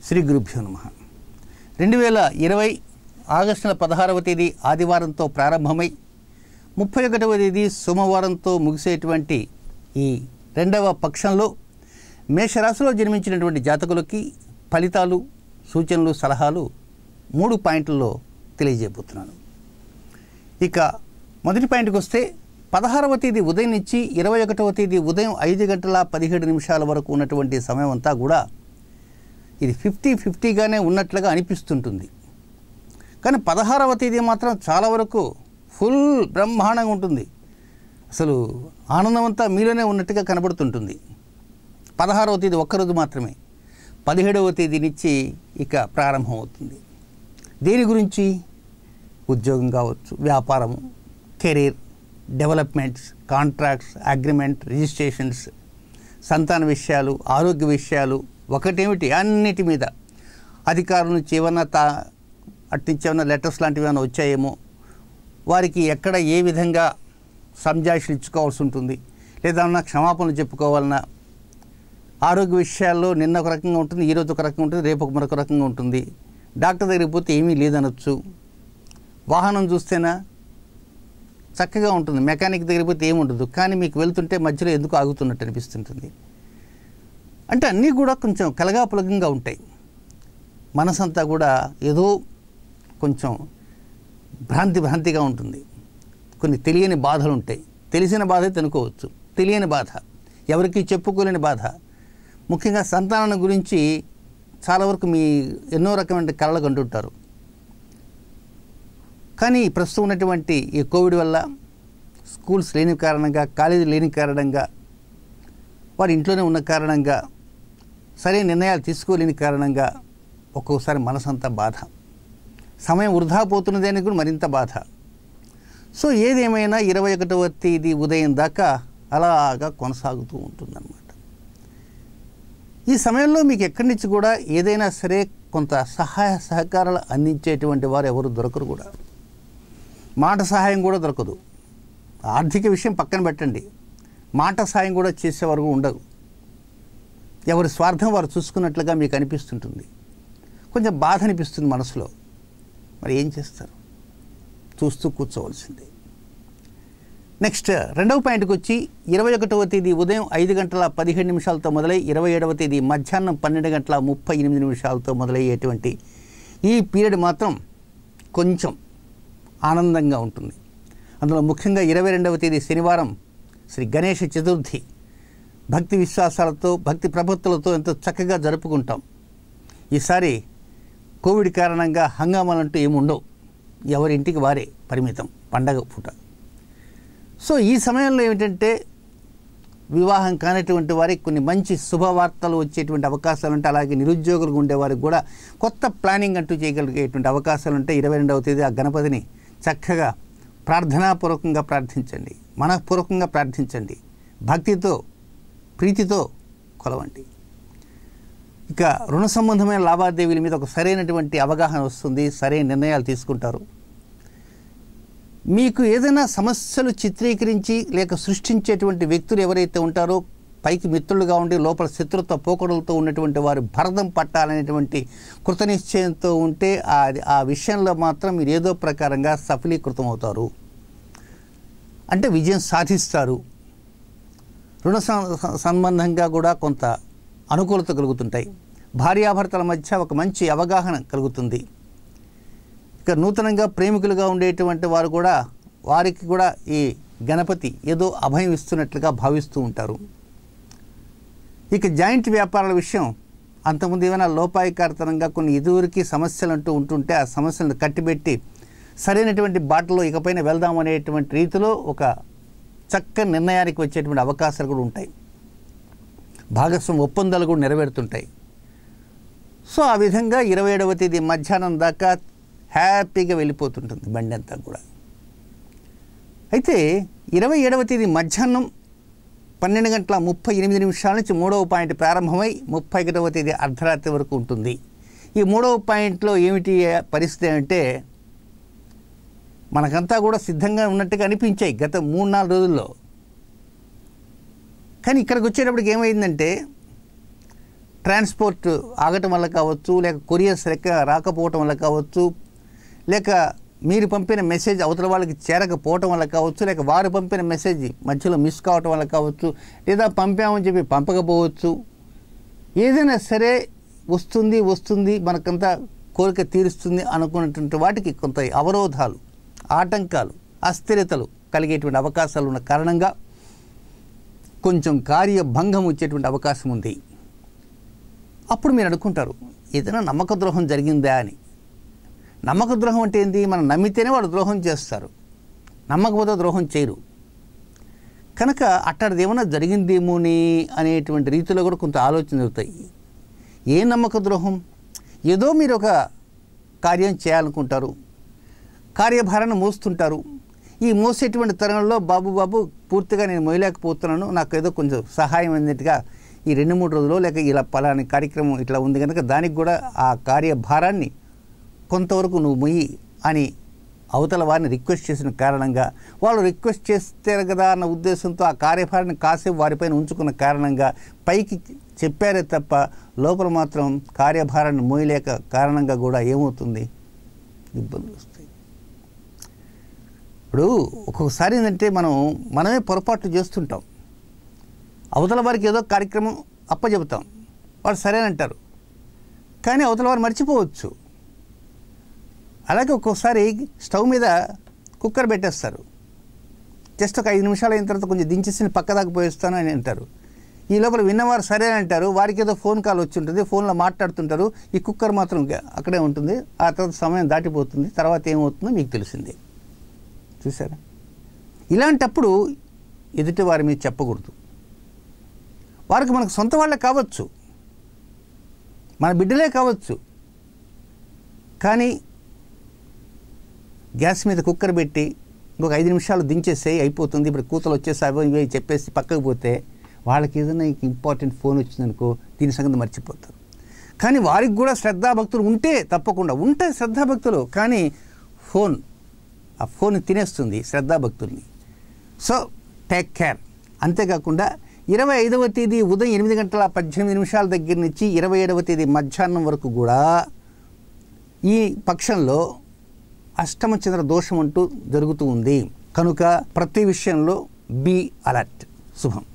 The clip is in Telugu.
శ్రీ గురుభ్యో నమ రెండు వేల ఇరవై ఆగస్టు నెల పదహారవ తేదీ ఆదివారంతో ప్రారంభమై ముప్పై ఒకటవ తేదీ సోమవారంతో ముగిసేటువంటి ఈ రెండవ పక్షంలో మేషరాశిలో జన్మించినటువంటి జాతకులకి ఫలితాలు సూచనలు సలహాలు మూడు పాయింట్లలో తెలియజేయబోతున్నాను ఇక మొదటి పాయింట్కి వస్తే పదహారవ తేదీ ఉదయం నుంచి ఇరవై ఒకటవ తేదీ ఉదయం ఐదు గంటల పదిహేడు నిమిషాల వరకు ఉన్నటువంటి సమయం అంతా కూడా ఇది ఫిఫ్టీ ఫిఫ్టీగానే ఉన్నట్లుగా అనిపిస్తుంటుంది కానీ పదహారవ తేదీ మాత్రం చాలా వరకు ఫుల్ బ్రహ్మాండంగా ఉంటుంది అసలు ఆనందం అంతా మీలోనే ఉన్నట్టుగా కనబడుతుంటుంది పదహారవ తేదీ ఒక్కరోజు మాత్రమే పదిహేడవ తేదీ నుంచి ఇక ప్రారంభం అవుతుంది దేని గురించి ఉద్యోగం కావచ్చు వ్యాపారము career developments contracts agreement registrations సంతాన విషయాలు ఆరోగ్య విషయాలు ఒకటేమిటి అన్నిటి మీద అధికారుల నుంచి ఏమన్నా తా అట్నుంచి ఏమన్నా లెటర్స్ లాంటివి ఏమైనా వచ్చాయేమో వారికి ఎక్కడ ఏ విధంగా సంజాయిషులు ఇచ్చుకోవాల్సి ఉంటుంది లేదా ఏమన్నా క్షమాపణలు చెప్పుకోవాలన్నా ఆరోగ్య విషయాల్లో నిన్న ఒక రకంగా ఉంటుంది ఈరోజు ఒక రకంగా ఉంటుంది రేపు ఒక మరొక రకంగా ఉంటుంది డాక్టర్ దగ్గరికి పోతే ఏమీ లేదనొచ్చు వాహనం చూస్తేనా చక్కగా ఉంటుంది మెకానిక్ దగ్గరికి పోతే ఏముండదు కానీ మీకు వెళ్తుంటే మధ్యలో ఎందుకు ఆగుతున్నట్టు అనిపిస్తుంటుంది అంటే అన్నీ కూడా కొంచెం కలగాపులగంగా ఉంటాయి మనసంతా కూడా ఏదో కొంచెం భ్రాంతి భ్రాంతిగా ఉంటుంది కొన్ని తెలియని బాధలు ఉంటాయి తెలిసిన బాధ అనుకోవచ్చు తెలియని బాధ ఎవరికి చెప్పుకోలేని బాధ ముఖ్యంగా సంతానం గురించి చాలా వరకు మీ ఎన్నో రకమైన కళలు కంటుంటారు కానీ ప్రస్తుతం ఉన్నటువంటి ఈ కోవిడ్ వల్ల స్కూల్స్ లేని కారణంగా కాలేజీ లేని కారణంగా వారి ఇంట్లోనే ఉన్న కారణంగా సరైన నిర్ణయాలు తీసుకోలేని కారణంగా ఒక్కొక్కసారి మనసంతా బాధ సమయం వృధా పోతున్నది అని కూడా మరింత బాధ సో ఏదేమైనా ఇరవై ఒకటవ తేదీ ఉదయం దాకా అలాగా కొనసాగుతూ ఉంటుందన్నమాట ఈ సమయంలో మీకు ఎక్కడి నుంచి కూడా ఏదైనా సరే కొంత సహాయ సహకారాలు అందించేటువంటి వారు ఎవరు దొరకరు కూడా మాట సహాయం కూడా దొరకదు ఆర్థిక విషయం పక్కన పెట్టండి మాట సహాయం కూడా చేసేవారు ఉండరు ఎవరి స్వార్థం వారు చూసుకున్నట్లుగా మీకు అనిపిస్తుంటుంది కొంచెం బాధ అనిపిస్తుంది మనసులో మరి ఏం చేస్తారు చూస్తూ కూర్చోవలసిందే నెక్స్ట్ రెండవ పాయింట్కి వచ్చి ఇరవై ఒకటవ తేదీ ఉదయం ఐదు గంటల పదిహేడు నిమిషాలతో మొదలై ఇరవై ఏడవ తేదీ మధ్యాహ్నం పన్నెండు గంటల ముప్పై ఎనిమిది నిమిషాలతో మొదలయ్యేటువంటి ఈ పీరియడ్ మాత్రం కొంచెం ఆనందంగా ఉంటుంది అందులో ముఖ్యంగా ఇరవై రెండవ తేదీ శనివారం శ్రీ గణేష చతుర్థి భక్తి విశ్వాసాలతో భక్తి ప్రపత్తులతో ఎంతో చక్కగా జరుపుకుంటాం ఈసారి కోవిడ్ కారణంగా హంగామాలంటూ ఏముండవు ఎవరి ఇంటికి వారే పరిమితం పండగ పూట సో ఈ సమయంలో ఏమిటంటే వివాహం కానటువంటి వారికి కొన్ని మంచి శుభవార్తలు వచ్చేటువంటి అవకాశాలు ఉంటాయి అలాగే నిరుద్యోగులుగా ఉండేవారికి కూడా కొత్త ప్లానింగ్ అంటూ చేయగలిగేటువంటి అవకాశాలు ఉంటాయి ఇరవై రెండవ తేదీ ఆ గణపతిని చక్కగా ప్రార్థనాపూర్వకంగా ప్రార్థించండి మనఃపూర్వకంగా ప్రార్థించండి భక్తితో ప్రీతితో కొలవండి ఇక రుణ సంబంధమైన లావాదేవీల మీద ఒక సరైనటువంటి అవగాహన వస్తుంది సరైన నిర్ణయాలు తీసుకుంటారు మీకు ఏదైనా సమస్యలు చిత్రీకరించి లేక సృష్టించేటువంటి వ్యక్తులు ఎవరైతే ఉంటారో పైకి మిత్రులుగా ఉండి లోపల శత్రుత్వ పోకడలతో ఉన్నటువంటి వారు భరతం పట్టాలనేటువంటి కృతనిశ్చయంతో ఉంటే ఆ ఆ విషయంలో మాత్రం మీరు ఏదో ప్రకారంగా సఫలీకృతం అవుతారు అంటే విజయం సాధిస్తారు రుణ సం- సంబంధంగా కూడా కొంత అనుకూలత కలుగుతుంటాయి భార్యాభర్తల మధ్య ఒక మంచి అవగాహన కలుగుతుంది ఇక నూతనంగా ప్రేమికులుగా ఉండేటువంటి వారు కూడా వారికి కూడా ఈ గణపతి ఏదో అభయం ఇస్తున్నట్లుగా భావిస్తూ ఉంటారు ఇక జాయింట్ వ్యాపారాల విషయం అంతకుముందు ఏమైనా లోపాయికారితనంగా కొన్ని ఇదివరకు సమస్యలు అంటూ ఉంటుంటే ఆ సమస్యలను కట్టిబెట్టి సరైనటువంటి బాటలో ఇకపైన వెళ్దాం అనేటువంటి రీతిలో ఒక చక్కని నిర్ణయానికి వచ్చేటువంటి అవకాశాలు కూడా ఉంటాయి భాగస్వామి ఒప్పందాలు కూడా నెరవేరుతుంటాయి సో ఆ విధంగా ఇరవై ఏడవ తేదీ మధ్యాహ్నం దాకా హ్యాపీగా వెళ్ళిపోతుంటుంది బండి అంతా కూడా అయితే ఇరవై ఏడవ తేదీ మధ్యాహ్నం పన్నెండు గంటల ముప్పై ఎనిమిది నిమిషాల నుంచి మూడవ పాయింట్ ప్రారంభమై ముప్పై ఒకటవ తేదీ అర్ధరాత్రి వరకు ఉంటుంది ఈ మూడవ పాయింట్లో ఏమిటి పరిస్థితి అంటే మనకంతా కూడా సిద్ధంగా ఉన్నట్టుగా అనిపించాయి గత మూడు నాలుగు రోజుల్లో కానీ ఇక్కడికి వచ్చేటప్పటికి ఏమైందంటే ట్రాన్స్పోర్ట్ ఆగటం వల్ల కావచ్చు లేక కొరియర్స్ లెక్క రాకపోవటం వల్ల కావచ్చు లేక మీరు పంపిన మెసేజ్ అవతల వాళ్ళకి చేరకపోవటం వల్ల కావచ్చు లేక వారు పంపిన మెసేజ్ మధ్యలో మిస్ కావటం వల్ల కావచ్చు లేదా పంపామని చెప్పి పంపకపోవచ్చు ఏదైనా సరే వస్తుంది వస్తుంది మనకంతా కోరిక తీరుస్తుంది అనుకున్నటువంటి వాటికి కొంత అవరోధాలు ఆటంకాలు అస్థిరతలు కలిగేటువంటి అవకాశాలు ఉన్న కారణంగా కొంచెం కార్యభంగం వచ్చేటువంటి అవకాశం ఉంది అప్పుడు మీరు అనుకుంటారు ఏదైనా నమ్మక ద్రోహం జరిగిందా అని నమ్మక ద్రోహం అంటే ఏంటి మనం నమ్మితేనే వాళ్ళు ద్రోహం చేస్తారు నమ్మకపోతే ద్రోహం చేయరు కనుక అట్టడిది ఏమైనా జరిగిందేమోని అనేటువంటి రీతిలో కూడా కొంత ఆలోచన జరుగుతాయి ఏ నమ్మక ద్రోహం ఏదో మీరు ఒక కార్యం చేయాలనుకుంటారు కార్యభారాన్ని మోస్తుంటారు ఈ మోసేటువంటి తరుణంలో బాబు బాబు పూర్తిగా నేను మోయలేకపోతున్నాను నాకు ఏదో కొంచెం సహాయం అన్నట్టుగా ఈ రెండు మూడు రోజులు లేక ఇలా పలాని కార్యక్రమం ఇట్లా ఉంది కనుక దానికి కూడా ఆ కార్యభారాన్ని కొంతవరకు నువ్వు మొయ్యి అని అవతల వారిని రిక్వెస్ట్ చేసిన కారణంగా వాళ్ళు రిక్వెస్ట్ చేస్తారు కదా అన్న ఉద్దేశంతో ఆ కార్యభారాన్ని కాసేపు వారిపైన ఉంచుకున్న కారణంగా పైకి చెప్పారే తప్ప లోపల మాత్రం కార్యభారాన్ని మోయలేక కారణంగా కూడా ఏమవుతుంది ఇబ్బందులు వస్తాయి ఇప్పుడు ఒక్కొక్కసారి ఏంటంటే మనం మనమే పొరపాట్లు చేస్తుంటాం అవతల వారికి ఏదో కార్యక్రమం అప్పచెబుతాం వాడు సరేనంటారు కానీ అవతల వారు మర్చిపోవచ్చు అలాగే ఒక్కొక్కసారి స్టవ్ మీద కుక్కర్ పెట్టేస్తారు జస్ట్ ఒక ఐదు నిమిషాలు అయిన తర్వాత కొంచెం దించేసి పక్క దాకా పోయిస్తాను అని అంటారు ఈ లోపల విన్నవారు సరే అంటారు వారికి ఏదో ఫోన్ కాల్ వచ్చి ఉంటుంది ఫోన్లో మాట్లాడుతుంటారు ఈ కుక్కర్ మాత్రం ఇంకా అక్కడే ఉంటుంది ఆ తర్వాత సమయం దాటిపోతుంది తర్వాత ఏమవుతుందో మీకు తెలిసిందే చూసారా ఇలాంటప్పుడు ఎదుటి వారి మీద చెప్పకూడదు వారికి మనకు సొంత వాళ్ళే కావచ్చు మన బిడ్డలే కావచ్చు కానీ గ్యాస్ మీద కుక్కర్ పెట్టి ఇంకొక ఐదు నిమిషాలు దించేసేయి అయిపోతుంది ఇప్పుడు కూతలు వచ్చేసావో ఇవి చెప్పేసి పక్కకు పోతే వాళ్ళకి ఏదైనా ఇంపార్టెంట్ ఫోన్ వచ్చిందనుకో దీని సంగతి మర్చిపోతారు కానీ వారికి కూడా శ్రద్ధాభక్తులు ఉంటే తప్పకుండా ఉంటాయి శ్రద్ధాభక్తులు కానీ ఫోన్ ఆ ఫోన్ తినేస్తుంది శ్రద్ధాభక్తుల్ని సో టేక్ కేర్ అంతేకాకుండా ఇరవై ఐదవ తేదీ ఉదయం ఎనిమిది గంటల పద్దెనిమిది నిమిషాల దగ్గర నుంచి ఇరవై ఏడవ తేదీ మధ్యాహ్నం వరకు కూడా ఈ పక్షంలో అష్టమ చంద్ర దోషం అంటూ జరుగుతూ ఉంది కనుక ప్రతి విషయంలో బీ అలర్ట్ శుభం